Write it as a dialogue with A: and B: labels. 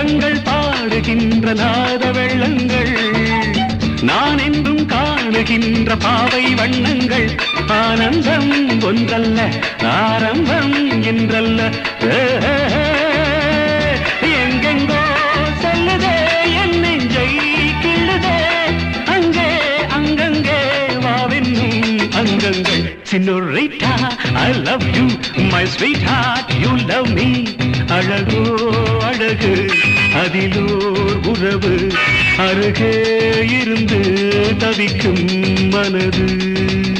A: கண்கள் பாடுகின்ற நாத வெள்ளங்கள் நான் என்றும் காணுகின்ற பாவை வண்ணங்கள் ஆனந்தம் ஒன்றல்ல ஆரம்பம் என்றல்ல ஏ, ஏ, ஏ. எங்கெங்கோ செல்லுதே என் நெஞ்சை கிள்ளுதே அங்கே அங்கங்கே வாவென்னும் அங்கங்கள் சின்னொரைட்டா I love you my sweet heart you love me அழகோ அழகு அதிலோர் உறவு அருகே இருந்து தவிக்கும் மனது